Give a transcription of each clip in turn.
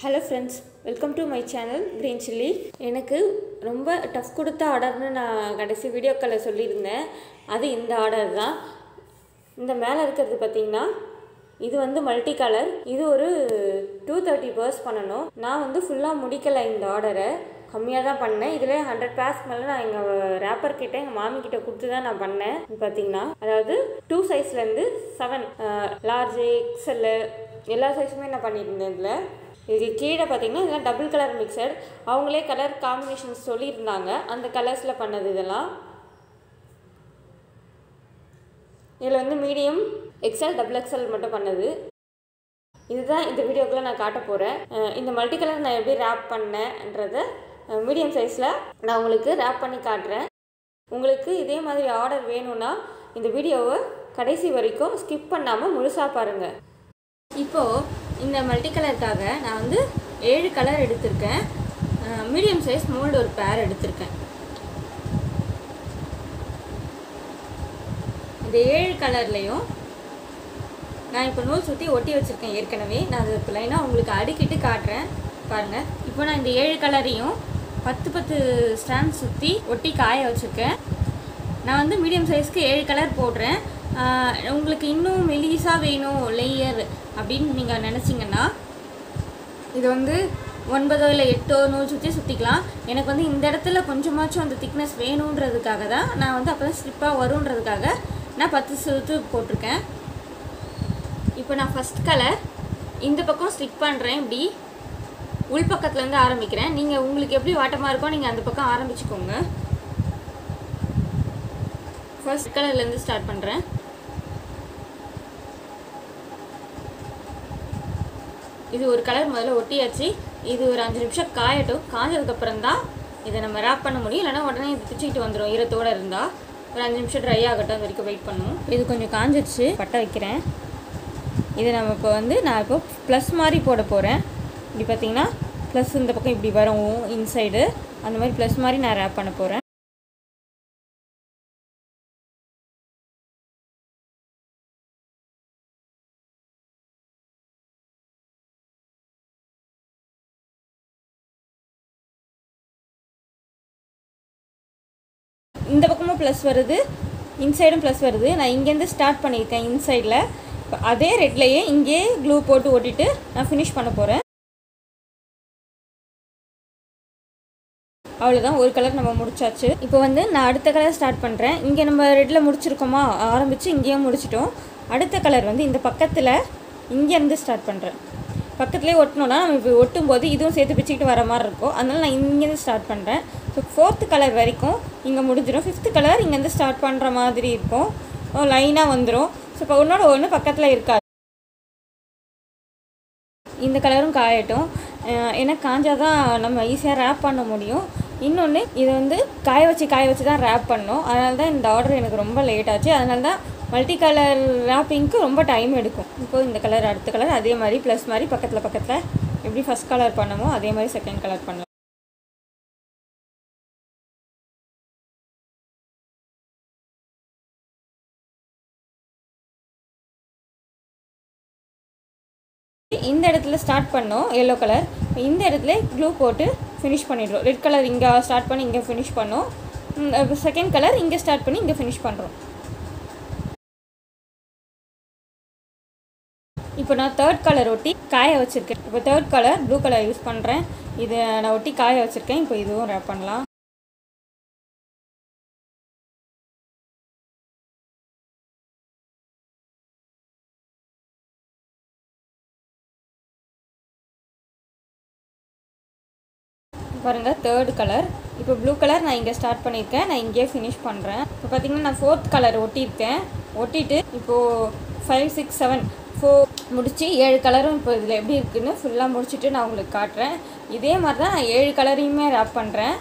hello friends welcome to my channel green chilli எனக்கு ரொம்ப tough கொடுத்த ஆர்டர்னு நான் கடைசி வீடியோக்களில் சொல்லியிருந்தேன் அது இந்த ஆர்டர் தான் இந்த மேலே இருக்கிறது பார்த்தீங்கன்னா இது வந்து மல்டி கலர் இது ஒரு டூ தேர்ட்டி பர்ஸ் பண்ணணும் நான் வந்து ஃபுல்லாக முடிக்கலை இந்த ஆர்டரை கம்மியாக தான் பண்ணேன் இதில் ஹண்ட்ரட் பேர்ஸ் மேலே நான் எங்கள் ரேப்பர் கிட்ட எங்கள் மாமி கிட்ட கொடுத்து தான் நான் பண்ணேன் பார்த்தீங்கன்னா அதாவது டூ சைஸ்லேருந்து செவன் லார்ஜு எக்ஸல்லு எல்லா சைஸுமே நான் பண்ணியிருந்தேன் இதில் இதுக்கு கீழே பார்த்தீங்கன்னா இதெல்லாம் டபுள் கலர் மிக்சர் அவங்களே கலர் காம்பினேஷன்ஸ் சொல்லியிருந்தாங்க அந்த கலர்ஸில் பண்ணது இதெல்லாம் இதில் வந்து மீடியம் எக்ஸல் டபுள் எக்ஸல் மட்டும் பண்ணது இதுதான் இந்த வீடியோக்குள்ளே நான் காட்ட போகிறேன் இந்த மல்டி கலர் நான் எப்படி ரேப் பண்ணேன்றதை மீடியம் சைஸில் நான் உங்களுக்கு ரேப் பண்ணி காட்டுறேன் உங்களுக்கு இதே மாதிரி ஆர்டர் வேணும்னா இந்த வீடியோவை கடைசி வரைக்கும் ஸ்கிப் பண்ணாமல் முழுசாக பாருங்கள் இப்போது இந்த மல்டி கலருக்காக நான் வந்து ஏழு கலர் எடுத்திருக்கேன் மீடியம் சைஸ் மோல்டு ஒரு பேர் எடுத்திருக்கேன் இந்த ஏழு கலர்லேயும் நான் இப்போ நூல் சுற்றி ஒட்டி வச்சுருக்கேன் ஏற்கனவே நான் அது இப்போ லைனாக உங்களுக்கு அடுக்கிட்டு காட்டுறேன் பாருங்கள் இப்போ நான் இந்த ஏழு கலரையும் பத்து பத்து ஸ்டாண்ட் சுற்றி ஒட்டி காய வச்சுருக்கேன் நான் வந்து மீடியம் சைஸ்க்கு ஏழு கலர் போடுறேன் உங்களுக்கு இன்னும் மெலிசாக வேணும் லேயர் அப்படின்னு நீங்கள் நினச்சிங்கன்னா இது வந்து ஒன்பதோ இல்லை எட்டோ நூல் சுற்றி சுற்றிக்கலாம் எனக்கு வந்து இந்த இடத்துல கொஞ்சமாச்சும் அந்த திக்னஸ் வேணுன்றதுக்காக தான் நான் வந்து அப்போ தான் ஸ்லிப்பாக வருன்றதுக்காக நான் பத்து சுற்று போட்டிருக்கேன் இப்போ நான் ஃபஸ்ட் கலர் இந்த பக்கம் ஸ்டிக் பண்ணுறேன் இப்படி உள் பக்கத்துலேருந்து ஆரம்பிக்கிறேன் நீங்கள் உங்களுக்கு எப்படி வாட்டமாக இருக்கோ நீங்கள் அந்த பக்கம் ஆரம்பிச்சுக்கோங்க ஃபர்ஸ்ட் கலர்லேருந்து ஸ்டார்ட் பண்ணுறேன் இது ஒரு கலர் முதல்ல ஒட்டியாச்சு இது ஒரு அஞ்சு நிமிஷம் காயட்டும் காஞ்சதுக்கப்புறம் தான் இதை நம்ம ரேப் பண்ண முடியும் இல்லைனா உடனே இது பிச்சுக்கிட்டு வந்துடும் ஈரத்தோடு இருந்தால் ஒரு அஞ்சு நிமிஷம் ட்ரை ஆகட்டும் அது வரைக்கும் வெயிட் பண்ணுவோம் இது கொஞ்சம் காஞ்சிடுச்சு பட்டை வைக்கிறேன் இது நம்ம இப்போ வந்து நான் இப்போ ப்ளஸ் மாதிரி போட போகிறேன் இப்படி பார்த்தீங்கன்னா ப்ளஸ் இந்த பக்கம் இப்படி வரும் இன்சைடு அந்த மாதிரி ப்ளஸ் மாதிரி நான் ரேப் பண்ண போகிறேன் இந்த பக்கமும் ப்ளஸ் வருது இன்சைடும் ப்ளஸ் வருது நான் இங்கேருந்து ஸ்டார்ட் பண்ணியிருக்கேன் இன்சைடில் அதே ரெட்லேயே இங்கே க்ளூ போட்டு ஓட்டிட்டு நான் ஃபினிஷ் பண்ண போகிறேன் அவ்வளோதான் ஒரு கலர் நம்ம முடிச்சாச்சு இப்போ வந்து நான் அடுத்த கலர் ஸ்டார்ட் பண்ணுறேன் இங்கே நம்ம ரெட்டில் முடிச்சிருக்கோமா ஆரம்பித்து இங்கேயும் முடிச்சிட்டோம் அடுத்த கலர் வந்து இந்த பக்கத்தில் இங்கேருந்து ஸ்டார்ட் பண்ணுறேன் பக்கத்துலேயே ஒட்டணும்னா நம்ம இப்போ ஒட்டும் போது இதுவும் சேர்த்து பிச்சுக்கிட்டு வர மாதிரி இருக்கும் அதனால நான் இங்கேருந்து ஸ்டார்ட் பண்ணுறேன் ஸோ ஃபோர்த்து கலர் வரைக்கும் இங்கே முடிஞ்சிடும் ஃபிஃப்த்து கலர் இங்கேருந்து ஸ்டார்ட் பண்ணுற மாதிரி இருக்கும் லைனாக வந்துடும் ஸோ இப்போ ஒன்றோட ஒன்று பக்கத்தில் இருக்காது இந்த கலரும் காயட்டும் ஏன்னா காஞ்சால் தான் நம்ம ஈஸியாக ரேப் பண்ண முடியும் இன்னொன்று இதை வந்து காய வச்சு காய வச்சு தான் ரேப் பண்ணோம் அதனால தான் இந்த ஆர்டர் எனக்கு ரொம்ப லேட் ஆச்சு அதனால தான் மல்டி கலர் ரேப்பிங்க்கு ரொம்ப டைம் எடுக்கும் இப்போது இந்த கலர் அடுத்த கலர் அதே மாதிரி ப்ளஸ் மாதிரி பக்கத்தில் பக்கத்தில் எப்படி ஃபஸ்ட் கலர் பண்ணமோ அதே மாதிரி செகண்ட் கலர் பண்ணலாம் இந்த இடத்துல ஸ்டார்ட் பண்ணோம் எல்லோ கலர் இந்த இடத்துல க்ளூ போட்டு ஃபினிஷ் பண்ணிடுறோம் ரெட் கலர் இங்கே ஸ்டார்ட் பண்ணி இங்கே ஃபினிஷ் பண்ணோம் செகண்ட் கலர் இங்கே ஸ்டார்ட் பண்ணி இங்கே ஃபினிஷ் பண்ணுறோம் இப்போ நான் தேர்ட் கலர் ஒட்டி காய வச்சுருக்கேன் இப்போ third colour blue colour use பண்ணுறேன் இது நான் ஒட்டி காய வச்சுருக்கேன் இப்போ இதுவும் ரேப் பண்ணலாம் பாருங்கள் தேர்ட் கலர் இப்போ ப்ளூ கலர் நான் இங்கே ஸ்டார்ட் பண்ணியிருக்கேன் நான் இங்கேயே ஃபினிஷ் பண்ணுறேன் இப்போ பார்த்தீங்கன்னா நான் ஃபோர்த் கலர் ஒட்டியிருக்கேன் ஒட்டிட்டு இப்போது ஃபைவ் சிக்ஸ் செவன் ஃபோர் முடித்து ஏழு கலரும் இப்போ இதில் எப்படி இருக்குதுன்னு ஃபுல்லாக முடிச்சுட்டு நான் உங்களுக்கு காட்டுறேன் இதே மாதிரி தான் நான் ஏழு கலரையுமே ரேப் பண்ணுறேன்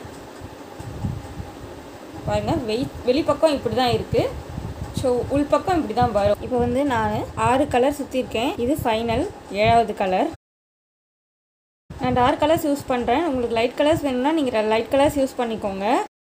பாருங்கள் வெய் வெளிப்பக்கம் இப்படி தான் இருக்குது ஸோ உள்பக்கம் இப்படி தான் வரும் இப்போ வந்து நான் ஆறு கலர் சுற்றிருக்கேன் இது ஃபைனல் ஏழாவது கலர் நான் டார்க் கலர்ஸ் யூஸ் பண்ணுறேன் உங்களுக்கு லைட் கலர்ஸ் வேணும்னா நீங்கள் லைட் கலர்ஸ் யூஸ் பண்ணிக்கோங்க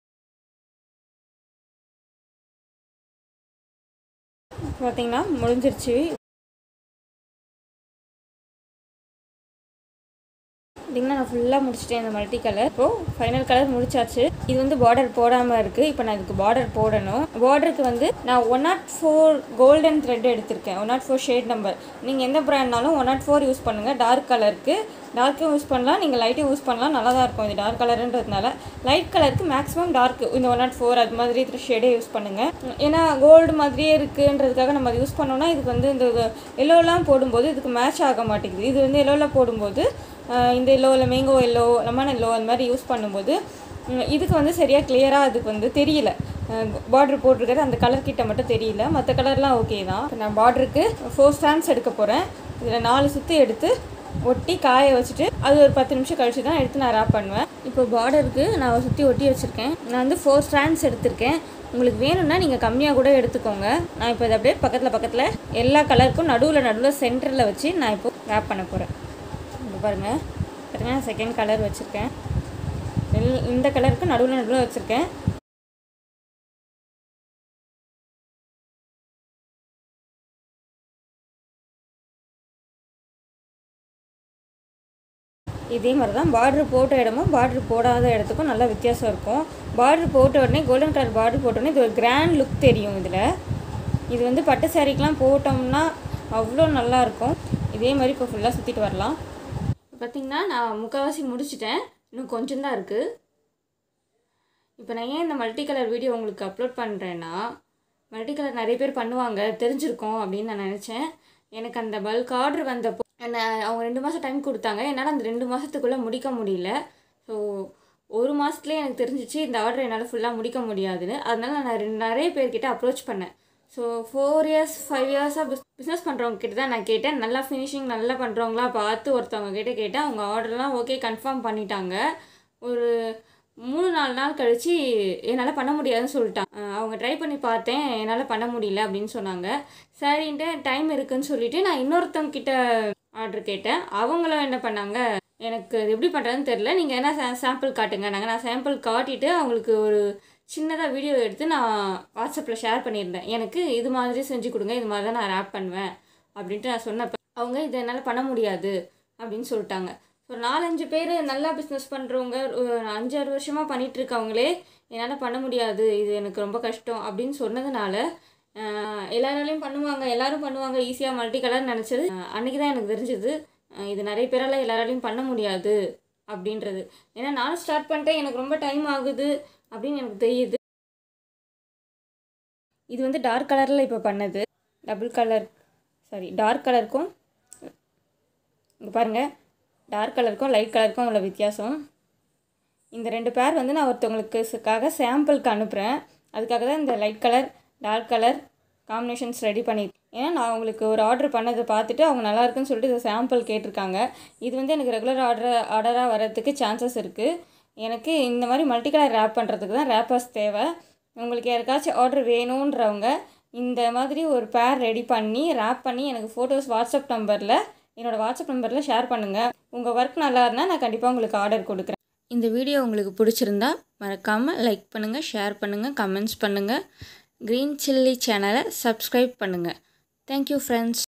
பார்த்தீங்கன்னா முடிஞ்சிருச்சு பார்த்தீங்கன்னா நான் ஃபுல்லாக முடிச்சிட்டேன் இந்த மல்டி கலர் இப்போ ஃபைனல் கலர் முடிச்சாச்சு இது வந்து பார்டர் போடாமல் இருக்குது இப்போ நான் இதுக்கு பார்டர் போடணும் பார்டருக்கு வந்து நான் one naught four golden thread எடுத்திருக்கேன் one naught four shade number நீங்கள் எந்த ப்ராண்ட்னாலும் ஒன் நாட் ஃபோர் யூஸ் பண்ணுங்கள் டார்க் கலருக்கு டார்க்கும் யூஸ் பண்ணலாம் நீங்கள் லைட்டும் யூஸ் பண்ணலாம் நல்லா தான் இருக்கும் இது டார்க் கலருன்றதுனால லைட் கலருக்கு மேக்ஸிமம் டார்க் இந்த ஒன் நாட் ஃபோர் அது மாதிரி இருக்கிற ஷேடே யூஸ் பண்ணுங்கள் ஏன்னா கோல்டு மாதிரியே இருக்குன்றதுக்காக நம்ம அதை யூஸ் பண்ணோம்னா இதுக்கு வந்து இந்த எல்லோலாம் போடும்போது இதுக்கு மேட்ச் ஆக மாட்டேங்குது இது வந்து எல்லோவில் போடும்போது ஆஹ் இந்த எல்லோவில் மேங்கோ எல்லோ லெமன் எல்லோ அந்த மாதிரி யூஸ் பண்ணும்போது ம், இதுக்கு வந்து சரியாக கிளியராக அதுக்கு வந்து தெரியல பார்டர் போட்டிருக்கிறது அந்த கலர் கிட்ட மட்டும் தெரியல மற்ற கலர்லாம் ஓகே தான் இப்ப நான் பார்டருக்கு ஃபோர் ஸ்டாண்ட்ஸ் எடுக்க போகிறேன் இதில் நாலு சுற்றி எடுத்து ஒட்டி காய வச்சுட்டு அது ஒரு பத்து நிமிஷம் கழிச்சு தான் எடுத்து நான் ரேப் பண்ணுவேன் இப்போ பார்டருக்கு நான் சுற்றி ஒட்டி வச்சுருக்கேன் நான் வந்து ஃபோர் ஸ்டாண்ட்ஸ் எடுத்திருக்கேன் உங்களுக்கு வேணும்னா நீங்கள் கம்மியாக கூட எடுத்துக்கோங்க நான் இப்போ இதை அப்படியே பக்கத்தில் பக்கத்தில் எல்லா கலருக்கும் நடுவில் நடுவில் சென்டரில் வச்சு நான் இப்போ ரேப் பண்ண போகிறேன் இங்கே பாருங்கள் பார்த்தீங்கன்னா செகண்ட் கலர் வச்சுருக்கேன் எல்- இந்த கலருக்கு நடுவில் நடுவில் வச்சுருக்கேன் இதே மாதிரி தான் பார்டர் போட்ட இடமும் பார்டர் போடாத இடத்துக்கும் நல்லா வித்தியாசம் இருக்கும் பார்டர் போட்ட உடனே கோல்டன் கலர் பார்டர் போட்ட உடனே இது ஒரு கிராண்ட் லுக் தெரியும் இதில் இது வந்து பட்டு சாரீக்கெலாம் போட்டோம்னா அவ்வளோ நல்லா இருக்கும் இதே மாதிரி இப்போ ஃபுல்லாக சுற்றிட்டு வரலாம் பார்த்திங்கன்னா நான் முக்கால்வாசி முடிச்சிட்டேன் இன்னும் கொஞ்சம் தான் இருக்குது இப்போ நான் ஏன் இந்த மல்டி கலர் வீடியோ உங்களுக்கு அப்லோட் பண்ணுறேன்னா மல்டி கலர் நிறைய பேர் பண்ணுவாங்க தெரிஞ்சிருக்கோம் அப்படின்னு நான் நினச்சேன் எனக்கு அந்த பல்க் ஆர்டர் வந்தப்போ என்ன அவங்க ரெண்டு மாதம் டைம் கொடுத்தாங்க என்னால் அந்த ரெண்டு மாதத்துக்குள்ளே முடிக்க முடியல ஸோ ஒரு மாதத்துலேயே எனக்கு தெரிஞ்சிச்சு இந்த ஆர்டர் என்னால் ஃபுல்லாக முடிக்க முடியாதுன்னு அதனால நான் ரெண்டு- நிறைய பேர்கிட்ட அப்ரோச் பண்ணேன் ஸோ ஃபோர் இயர்ஸ் ஃபைவ் இயர்ஸாக பிஸ் பிஸ்னஸ் பண்ணுறவங்க கிட்ட தான் நான் கேட்டேன் நல்லா ஃபினிஷிங் நல்லா பண்ணுறவங்களா பார்த்து ஒருத்தவங்க கிட்ட கேட்டேன் அவங்க ஆர்டர்லாம் ஓகே கன்ஃபார்ம் பண்ணிட்டாங்க ஒரு மூணு நாலு நாள் கழித்து என்னால் பண்ண முடியாதுன்னு சொல்லிட்டாங்க அஹ் அவங்க ட்ரை பண்ணி பார்த்தேன் என்னால் பண்ண முடியல அப்படின்னு சொன்னாங்க சரின்ட்டு டைம் இருக்குன்னு சொல்லிட்டு நான் இன்னொருத்தவங்க கிட்ட ஆர்டர் கேட்டேன் அவங்களும் என்ன பண்ணாங்க எனக்கு இது எப்படி பண்ணுறதுன்னு தெரில நீங்கள் என்ன சா சாம்பிள் காட்டுங்க நாங்கள் நான் சாம்பிள் காட்டிட்டு அவங்களுக்கு ஒரு சின்னதாக வீடியோ எடுத்து நான் வாட்ஸ்அப்பில் ஷேர் பண்ணியிருந்தேன் எனக்கு இது மாதிரி செஞ்சு கொடுங்க இது மாதிரி தான் நான் ரேப் பண்ணுவேன் அப்படின்ட்டு நான் சொன்னப்ப அவங்க இதை என்னால் பண்ண முடியாது அப்படின்னு சொல்லிட்டாங்க ஒரு நாலஞ்சு பேர் நல்லா பிஸ்னஸ் பண்ணுறவங்க ஒரு அஞ்சாறு வருஷமாக பண்ணிட்டு இருக்கவங்களே என்னால் பண்ண முடியாது இது எனக்கு ரொம்ப கஷ்டம் அப்படின்னு சொன்னதுனால ஆஹ், எல்லாராலையும் பண்ணுவாங்க எல்லாரும் பண்ணுவாங்க ஈஸியாக மல்டி கலர் நினச்சது அன்றைக்கி தான் எனக்கு தெரிஞ்சது இது நிறைய பேரால் எல்லாராலையும் பண்ண முடியாது அப்படின்றது ஏன்னா நானும் ஸ்டார்ட் பண்ணிட்டேன் எனக்கு ரொம்ப டைம் ஆகுது அப்படின்னு எனக்கு தெரியுது இது வந்து டார்க் கலரில் இப்போ பண்ணது டபுள் கலர் சாரி டார்க் கலருக்கும் இங்கே பாருங்கள் டார்க் கலருக்கும் லைட் கலருக்கும் உள்ள வித்தியாசம் இந்த ரெண்டு பேர் வந்து நான் ஒருத்தவங்களுக்குக்காக சாம்பிளுக்கு அனுப்புகிறேன் அதுக்காக தான் இந்த light colour dark colour combinations ready பண்ணியிருக்கேன் ஏன்னா நான் அவங்களுக்கு ஒரு ஆர்டர் பண்ணதை பார்த்துட்டு அவங்க நல்லா இருக்குன்னு சொல்லிட்டு இதை சாம்பிள் கேட்டிருக்காங்க இது வந்து எனக்கு ரெகுலர் ஆர்டர் ஆர்டராக வர்றதுக்கு சான்சஸ் இருக்குது எனக்கு இந்த மாதிரி மல்டி கலர் ரேப் பண்ணுறதுக்கு தான் ரேப்பர்ஸ் தேவை உங்களுக்கு யாருக்காச்சும் ஆர்டர் வேணுன்றவங்க இந்த மாதிரி ஒரு பேர் ரெடி பண்ணி ரேப் பண்ணி எனக்கு ஃபோட்டோஸ் வாட்ஸ்அப் நம்பரில் என்னோடய வாட்ஸ்அப் நம்பரில் ஷேர் பண்ணுங்கள் உங்கள் ஒர்க் நல்லா இருந்தால் நான் கண்டிப்பாக உங்களுக்கு ஆர்டர் கொடுக்குறேன் இந்த வீடியோ உங்களுக்கு பிடிச்சிருந்தா மறக்காமல் லைக் பண்ணுங்கள் ஷேர் பண்ணுங்கள் கமெண்ட்ஸ் பண்ணுங்கள் க்ரீன் சில்லி சேனலை சப்ஸ்கிரைப் பண்ணுங்கள் தேங்க்யூ ஃப்ரெண்ட்ஸ்